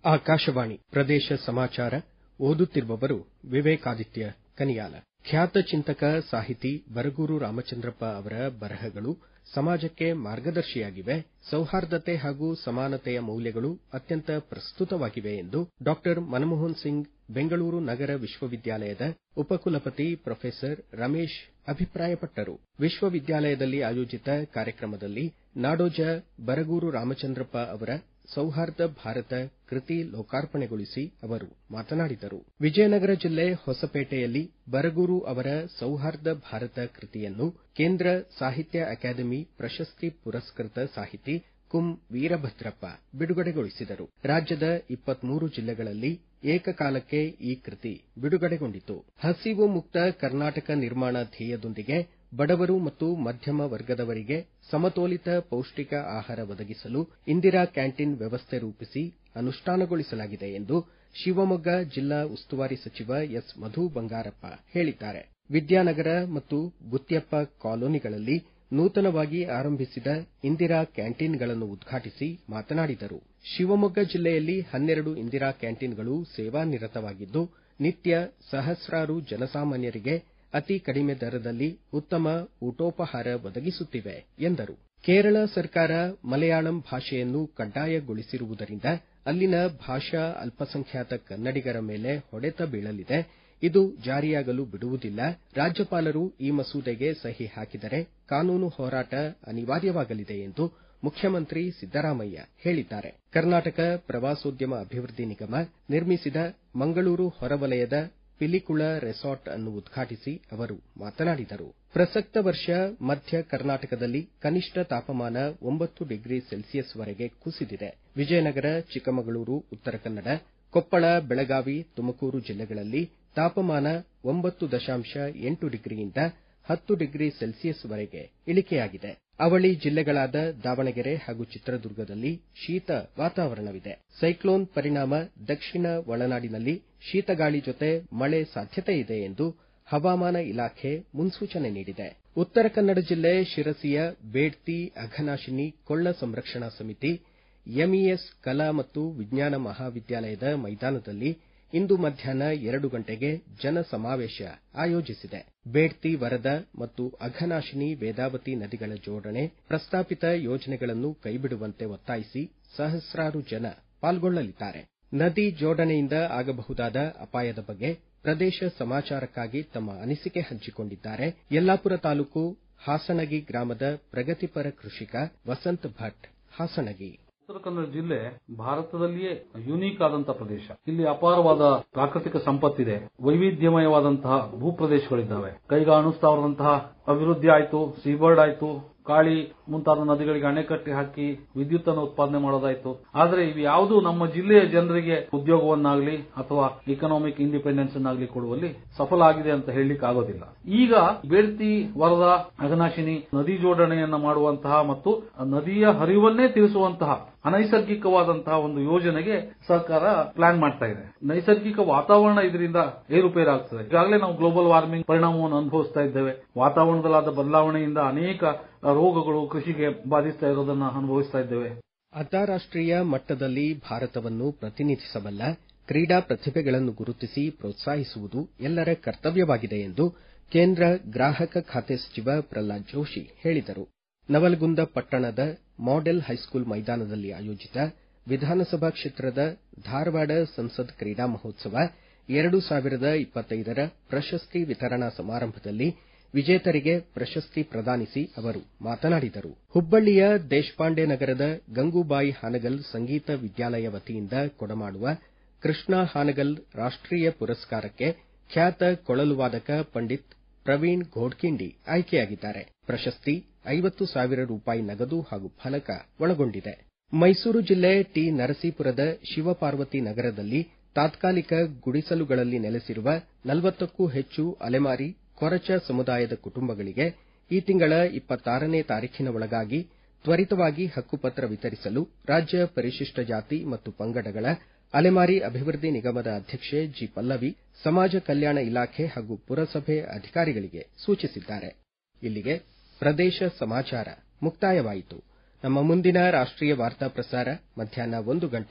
ಆಕಾಶವಾಣಿ ಪ್ರದೇಶ ಸಮಾಚಾರ ಓದುತ್ತಿರುವವರು ವಿವೇಕಾದಿತ್ಯ ಕನಿಯಾಲ ಖ್ಯಾತ ಚಿಂತಕ ಸಾಹಿತಿ ಬರಗೂರು ರಾಮಚಂದ್ರಪ್ಪ ಅವರ ಬರಹಗಳು ಸಮಾಜಕ್ಕೆ ಮಾರ್ಗದರ್ಶಿಯಾಗಿವೆ ಸೌಹಾರ್ದತೆ ಹಾಗೂ ಸಮಾನತೆಯ ಮೌಲ್ಯಗಳು ಅತ್ಯಂತ ಪ್ರಸ್ತುತವಾಗಿವೆ ಎಂದು ಡಾ ಮನಮೋಹನ್ ಸಿಂಗ್ ಬೆಂಗಳೂರು ನಗರ ವಿಶ್ವವಿದ್ಯಾಲಯದ ಉಪಕುಲಪತಿ ಪ್ರೊಫೆಸರ್ ರಮೇಶ್ ಅಭಿಪ್ರಾಯಪಟ್ಟರು ವಿಶ್ವವಿದ್ಯಾಲಯದಲ್ಲಿ ಆಯೋಜಿತ ಕಾರ್ಯಕ್ರಮದಲ್ಲಿ ನಾಡೋಜ ಬರಗೂರು ರಾಮಚಂದ್ರಪ್ಪ ಅವರ ಸೌಹಾರ್ದ ಭಾರತ ಕೃತಿ ಲೋಕಾರ್ಪಣೆಗೊಳಿಸಿ ಅವರು ಮಾತನಾಡಿದರು ವಿಜಯನಗರ ಜಿಲ್ಲೆ ಹೊಸಪೇಟೆಯಲ್ಲಿ ಬರಗೂರು ಅವರ ಸೌಹಾರ್ದ ಭಾರತ ಕೃತಿಯನ್ನು ಕೇಂದ್ರ ಸಾಹಿತ್ಯ ಅಕಾಡೆಮಿ ಪ್ರಶಸ್ತಿ ಪುರಸ್ಕೃತ ಸಾಹಿತಿ ಕುಂ ವೀರಭದ್ರಪ್ಪ ಬಿಡುಗಡೆಗೊಳಿಸಿದರು ರಾಜ್ಯದ ಇಪ್ಪತ್ಮೂರು ಜಿಲ್ಲೆಗಳಲ್ಲಿ ಏಕಕಾಲಕ್ಕೆ ಈ ಕೃತಿ ಬಿಡುಗಡೆಗೊಂಡಿತು ಹಸಿವು ಮುಕ್ತ ಕರ್ನಾಟಕ ನಿರ್ಮಾಣ ಧ್ಯೇಯದೊಂದಿಗೆ ಬಡವರು ಮತ್ತು ಮಧ್ಯಮ ವರ್ಗದವರಿಗೆ ಸಮತೋಲಿತ ಪೌಷ್ಟಿಕ ಆಹಾರ ಒದಗಿಸಲು ಇಂದಿರಾ ಕ್ಯಾಂಟೀನ್ ವ್ಯವಸ್ಥೆ ರೂಪಿಸಿ ಅನುಷ್ಠಾನಗೊಳಿಸಲಾಗಿದೆ ಎಂದು ಶಿವಮೊಗ್ಗ ಜಿಲ್ಲಾ ಉಸ್ತುವಾರಿ ಸಚಿವ ಎಸ್ ಮಧು ಬಂಗಾರಪ್ಪ ಹೇಳಿದ್ದಾರೆ ವಿದ್ಯಾನಗರ ಮತ್ತು ಗುತ್ಯಪ್ಪ ಕಾಲೋನಿಗಳಲ್ಲಿ ನೂತನವಾಗಿ ಆರಂಭಿಸಿದ ಇಂದಿರಾ ಕ್ಯಾಂಟೀನ್ಗಳನ್ನು ಉದ್ಘಾಟಿಸಿ ಮಾತನಾಡಿದರು ಶಿವಮೊಗ್ಗ ಜಿಲ್ಲೆಯಲ್ಲಿ ಹನ್ನೆರಡು ಇಂದಿರಾ ಕ್ಯಾಂಟೀನ್ಗಳು ಸೇವಾನಿರತವಾಗಿದ್ದು ನಿತ್ಯ ಸಹಸ್ರಾರು ಜನಸಾಮಾನ್ಯರಿಗೆ ಅತಿ ಕಡಿಮೆ ದರದಲ್ಲಿ ಉತ್ತಮ ಊಟೋಪಹಾರ ಒದಗಿಸುತ್ತಿವೆ ಎಂದರು ಕೇರಳ ಸರ್ಕಾರ ಮಲಯಾಳಂ ಭಾಷೆಯನ್ನು ಕಡ್ಡಾಯಗೊಳಿಸಿರುವುದರಿಂದ ಅಲ್ಲಿನ ಭಾಷಾ ಅಲ್ಪಸಂಖ್ಯಾತ ಕನ್ನಡಿಗರ ಮೇಲೆ ಹೊಡೆತ ಬೀಳಲಿದೆ ಇದು ಜಾರಿಯಾಗಲು ಬಿಡುವುದಿಲ್ಲ ರಾಜ್ಯಪಾಲರು ಈ ಮಸೂದೆಗೆ ಸಹಿ ಹಾಕಿದರೆ ಕಾನೂನು ಹೋರಾಟ ಅನಿವಾರ್ಯವಾಗಲಿದೆ ಎಂದು ಮುಖ್ಯಮಂತ್ರಿ ಸಿದ್ದರಾಮಯ್ಯ ಹೇಳಿದ್ದಾರೆ ಕರ್ನಾಟಕ ಪ್ರವಾಸೋದ್ಯಮ ಅಭಿವೃದ್ಧಿ ನಿಗಮ ನಿರ್ಮಿಸಿದ ಮಂಗಳೂರು ಹೊರವಲಯದ ಪಿಲಿಕುಳ ರೆಸಾರ್ಟ್ ಅನ್ನು ಉದ್ಘಾಟಿಸಿ ಅವರು ಮಾತನಾಡಿದರು ಪ್ರಸಕ್ತ ವರ್ಷ ಮಧ್ಯ ಕರ್ನಾಟಕದಲ್ಲಿ ಕನಿಷ್ಠ ತಾಪಮಾನ ಒಂಬತ್ತು ಡಿಗ್ರಿ ಸೆಲ್ಸಿಯಸ್ವರೆಗೆ ಕುಸಿದಿದೆ ವಿಜಯನಗರ ಚಿಕ್ಕಮಗಳೂರು ಉತ್ತರ ಕನ್ನಡ ಕೊಪ್ಪಳ ಬೆಳಗಾವಿ ತುಮಕೂರು ಜಿಲ್ಲೆಗಳಲ್ಲಿ ತಾಪಮಾನ ಒಂಬತ್ತು ದಶಾಂಶ ಎಂಟು ಡಿಗ್ರಿಯಿಂದ ಹತ್ತು ಡಿಗ್ರಿ ಸೆಲ್ಸಿಯಸ್ವರೆಗೆ ಇಳಿಕೆಯಾಗಿದೆ ಅವಳಿ ಜಿಲ್ಲೆಗಳಾದ ದಾವಣಗೆರೆ ಹಾಗೂ ಚಿತ್ರದುರ್ಗದಲ್ಲಿ ಶೀತ ವಾತಾವರಣವಿದೆ ಸೈಕ್ಲೋನ್ ಪರಿಣಾಮ ದಕ್ಷಿಣ ಒಳನಾಡಿನಲ್ಲಿ ಶೀತಗಾಳಿ ಜೊತೆ ಮಳೆ ಸಾಧ್ಯತೆಯಿದೆ ಎಂದು ಹವಾಮಾನ ಇಲಾಖೆ ಮುನ್ಸೂಚನೆ ನೀಡಿದೆ ಉತ್ತರ ಕನ್ನಡ ಜಿಲ್ಲೆ ಶಿರಸಿಯ ಬೇಡ್ತಿ ಅಘನಾಶಿನಿ ಕೊಳ್ಳ ಸಂರಕ್ಷಣಾ ಸಮಿತಿ ಎಂಇಎಸ್ ಕಲಾ ಮತ್ತು ವಿಜ್ಞಾನ ಮಹಾವಿದ್ಯಾಲಯದ ಮೈದಾನದಲ್ಲಿ ಇಂದು ಮಧ್ಯಾಹ್ನ ಎರಡು ಗಂಟೆಗೆ ಜನ ಸಮಾವೇಶ ಆಯೋಜಿಸಿದೆ ಬೇಡ್ತಿ ವರದಾ ಮತ್ತು ಅಘನಾಶಿನಿ ವೇದಾವತಿ ನದಿಗಳ ಜೋಡಣೆ ಪ್ರಸ್ತಾಪಿತ ಯೋಜನೆಗಳನ್ನು ಕೈಬಿಡುವಂತೆ ಒತ್ತಾಯಿಸಿ ಸಹಸ್ರಾರು ಜನ ಪಾಲ್ಗೊಳ್ಳಲಿದ್ದಾರೆ ನದಿ ಜೋಡಣೆಯಿಂದ ಆಗಬಹುದಾದ ಅಪಾಯದ ಬಗ್ಗೆ ಪ್ರದೇಶ ಸಮಾಚಾರಕ್ಕಾಗಿ ತಮ್ಮ ಅನಿಸಿಕೆ ಹಂಚಿಕೊಂಡಿದ್ದಾರೆ ಯಲ್ಲಾಪುರ ತಾಲೂಕು ಹಾಸಣಗಿ ಗ್ರಾಮದ ಪ್ರಗತಿಪರ ಕೃಷಿಕ ವಸಂತ್ ಭಟ್ ಹಾಸಣಗಿ ಉತ್ತರ ಕನ್ನಡ ಜಿಲ್ಲೆ ಭಾರತದಲ್ಲಿಯೇ ಯುನೀಕ್ ಆದಂತಹ ಪ್ರದೇಶ ಇಲ್ಲಿ ಅಪಾರವಾದ ಪ್ರಾಕೃತಿಕ ಸಂಪತ್ತಿದೆ ವೈವಿಧ್ಯಮಯವಾದಂತಹ ಭೂಪ್ರದೇಶಗಳಿದ್ದಾವೆ ಕೈಗಾಣಿಸ್ತಾವರದಂತಹ ಅಭಿವೃದ್ಧಿ ಆಯಿತು ಸೀಬರ್ಡ್ ಆಯಿತು ಕಾಳಿ ಮುಂತಾದ ನದಿಗಳಿಗೆ ಅಣೆಕಟ್ಟಿ ಹಾಕಿ ವಿದ್ಯುತ್ ಅನ್ನು ಉತ್ಪಾದನೆ ಮಾಡೋದಾಯ್ತು ಆದ್ರೆ ಇವು ಯಾವುದು ನಮ್ಮ ಜಿಲ್ಲೆಯ ಜನರಿಗೆ ಉದ್ಯೋಗವನ್ನಾಗಲಿ ಅಥವಾ ಇಕನಾಮಿಕ್ ಇಂಡಿಪೆಂಡೆನ್ಸ್ ಅನ್ನಾಗಲಿ ಕೊಡುವಲ್ಲಿ ಸಫಲ ಆಗಿದೆ ಅಂತ ಹೇಳಲಿಕ್ಕೆ ಆಗೋದಿಲ್ಲ ಈಗ ಬೇಡ್ತಿ ವರದ ಅಘನಾಶಿನಿ ನದಿ ಜೋಡಣೆಯನ್ನ ಮಾಡುವಂತಹ ಮತ್ತು ನದಿಯ ಹರಿವನ್ನೇ ತಿಳಿಸುವಂತಹ ಅನೈಸರ್ಗಿಕವಾದಂತಹ ಒಂದು ಯೋಜನೆಗೆ ಸರ್ಕಾರ ಪ್ಲಾನ್ ಮಾಡ್ತಾ ಇದೆ ನೈಸರ್ಗಿಕ ವಾತಾವರಣ ಇದರಿಂದ ಏರುಪೇರಾಗ್ತದೆ ಈಗಾಗಲೇ ನಾವು ಗ್ಲೋಬಲ್ ವಾರ್ಮಿಂಗ್ ಪರಿಣಾಮವನ್ನು ಅನುಭವಿಸ್ತಾ ಇದ್ದೇವೆ ವಾತಾವರಣದಲ್ಲಾದ ಬದಲಾವಣೆಯಿಂದ ಅನೇಕ ರೋಗಗಳು ಕೃಷಿಗೆ ಬಾಧಿಸ್ತಾ ಇರೋದನ್ನ ಅನುಭವಿಸ್ತಾ ಇದ್ದೇವೆ ಅಂತಾರಾಷ್ಟೀಯ ಮಟ್ಟದಲ್ಲಿ ಭಾರತವನ್ನು ಪ್ರತಿನಿಧಿಸಬಲ್ಲ ಕ್ರೀಡಾ ಪ್ರತಿಭೆಗಳನ್ನು ಗುರುತಿಸಿ ಪ್ರೋತ್ಸಾಹಿಸುವುದು ಎಲ್ಲರ ಕರ್ತವ್ಯವಾಗಿದೆ ಎಂದು ಕೇಂದ್ರ ಗ್ರಾಹಕ ಖಾತೆ ಸಚಿವ ಪ್ರಹ್ಲಾದ್ ಜೋಶಿ ಹೇಳಿದರು ನವಲಗುಂದ ಪಟ್ಟಣದ ಮಾಡೆಲ್ ಹೈಸ್ಕೂಲ್ ಮೈದಾನದಲ್ಲಿ ಆಯೋಜಿತ ವಿಧಾನಸಭಾ ಕ್ಷೇತ್ರದ ಧಾರವಾಡ ಸಂಸದ್ ಕ್ರೀಡಾ ಮಹೋತ್ಸವ ಎರಡು ಸಾವಿರದ ಇಪ್ಪತ್ತೈದರ ಪ್ರಶಸ್ತಿ ವಿತರಣಾ ಸಮಾರಂಭದಲ್ಲಿ ವಿಜೇತರಿಗೆ ಪ್ರಶಸ್ತಿ ಪ್ರದಾನಿಸಿ ಅವರು ಮಾತನಾಡಿದರು ಹುಬ್ಬಳ್ಳಿಯ ದೇಶಪಾಂಡೆ ನಗರದ ಗಂಗೂಬಾಯಿ ಹಾನಗಲ್ ಸಂಗೀತ ವಿದ್ಯಾಲಯ ವತಿಯಿಂದ ಕೊಡಮಾಡುವ ಕೃಷ್ಣ ಹಾನಗಲ್ ರಾಷ್ಟೀಯ ಪುರಸ್ಕಾರಕ್ಕೆ ಖ್ಯಾತ ಕೊಳಲು ವಾದಕ ಪಂಡಿತ್ ಪ್ರವೀಣ್ ಘೋಡ್ಕಿಂಡಿ ಆಯ್ಕೆಯಾಗಿದ್ದಾರೆ ಪ್ರಶಸ್ತಿ ಐವತ್ತು ಸಾವಿರ ರೂಪಾಯಿ ನಗದು ಹಾಗೂ ಫಲಕ ಒಳಗೊಂಡಿದೆ ಮೈಸೂರು ಜಿಲ್ಲೆ ಟಿ ನರಸೀಪುರದ ಶಿವಪಾರ್ವತಿ ನಗರದಲ್ಲಿ ತಾತ್ಕಾಲಿಕ ಗುಡಿಸಲುಗಳಲ್ಲಿ ನೆಲೆಸಿರುವ ನಲವತ್ತಕ್ಕೂ ಹೆಚ್ಚು ಅಲೆಮಾರಿ ಕೊರಚ ಸಮುದಾಯದ ಕುಟುಂಬಗಳಿಗೆ ಈ ತಿಂಗಳ ಇಪ್ಪತ್ತಾರನೇ ತಾರೀಖಿನ ಒಳಗಾಗಿ ತ್ವರಿತವಾಗಿ ಹಕ್ಕುಪತ್ರ ವಿತರಿಸಲು ರಾಜ್ಯ ಪರಿಶಿಷ್ಟ ಜಾತಿ ಮತ್ತು ಪಂಗಡಗಳ ಅಲೆಮಾರಿ ಅಭಿವೃದ್ಧಿ ನಿಗಮದ ಅಧ್ಯಕ್ಷೆ ಜಿ ಪಲ್ಲವಿ ಸಮಾಜ ಕಲ್ಯಾಣ ಇಲಾಖೆ ಹಾಗೂ ಪುರಸಭೆ ಅಧಿಕಾರಿಗಳಿಗೆ ಸೂಚಿಸಿದ್ದಾರೆ ಇಲ್ಲಿಗೆ ಪ್ರದೇಶ ಸಮಾಚಾರ ಮುಕ್ತಾಯವಾಯಿತು ನಮ್ಮ ಮುಂದಿನ ರಾಷ್ಟೀಯ ವಾರ್ತಾ ಪ್ರಸಾರ ಮಧ್ಯಾಹ್ನ ಒಂದು ಗಂಟೆ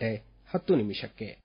ಹತ್ತು ನಿಮಿಷಕ್ಕೆ